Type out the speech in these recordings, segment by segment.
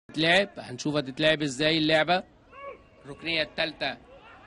تتلعب هنشوف هتتلعب ازاي اللعبه الركنيه الثالثه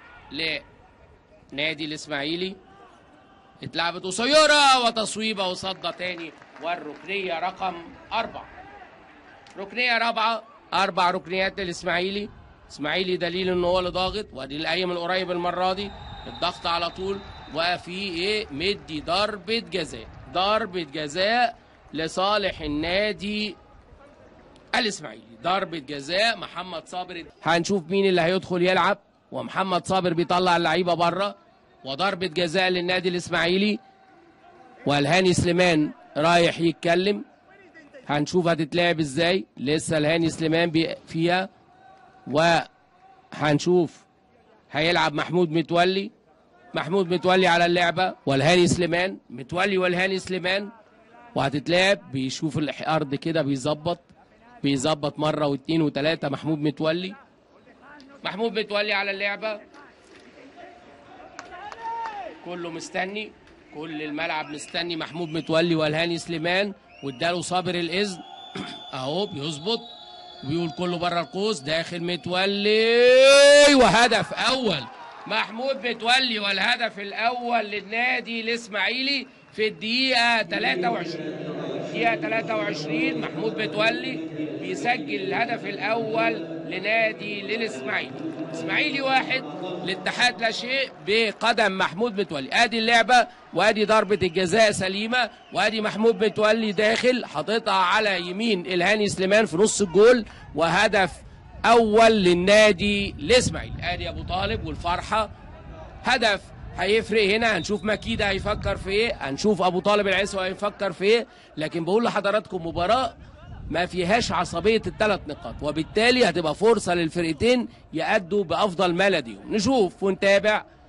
لنادي الاسماعيلي اتلعبت قصيره وتصويبه وصدى تاني والركنيه رقم اربعه ركنيه رابعه اربع ركنيات للاسماعيلي اسماعيلي دليل ان هو اللي ضاغط وادي القايم القريب المره دي الضغط على طول وفي ايه مدي ضربه جزاء ضربه جزاء لصالح النادي الاسماعيلي ضربه جزاء محمد صابر هنشوف مين اللي هيدخل يلعب ومحمد صابر بيطلع اللعيبه بره وضربه جزاء للنادي الاسماعيلي والهاني سليمان رايح يتكلم هنشوف هتتلعب ازاي لسه الهاني سليمان بي- فيها وهنشوف هيلعب محمود متولي محمود متولي على اللعبه والهاني سليمان متولي والهاني سليمان وهتتلعب بيشوف الارض كده بيظبط بيظبط مره واثنين وثلاثه محمود متولي محمود متولي على اللعبه كله مستني كل الملعب مستني محمود متولي والهاني سليمان واداله صابر الاذن اهو بيظبط بيقول كله بره القوس داخل متولي وهدف اول محمود متولي والهدف الاول للنادي الاسماعيلي في الدقيقه 23 دقيقه 23 محمود متولي بيسجل الهدف الاول لنادي للاسماعيلي اسماعيلي واحد الاتحاد لا شيء بقدم محمود متولي ادي اللعبه وادي ضربه الجزاء سليمه وادي محمود متولي داخل حاططها على يمين الهاني سليمان في نص الجول وهدف اول للنادي الاسماعيلي ادي ابو طالب والفرحه هدف هيفرق هنا هنشوف مكيده هيفكر في ايه هنشوف ابو طالب العيسوي هيفكر في ايه لكن بقول لحضراتكم مباراه ما فيهاش عصبيه الثلاث نقاط وبالتالي هتبقى فرصه للفرقتين يأدوا بافضل ما لديهم نشوف ونتابع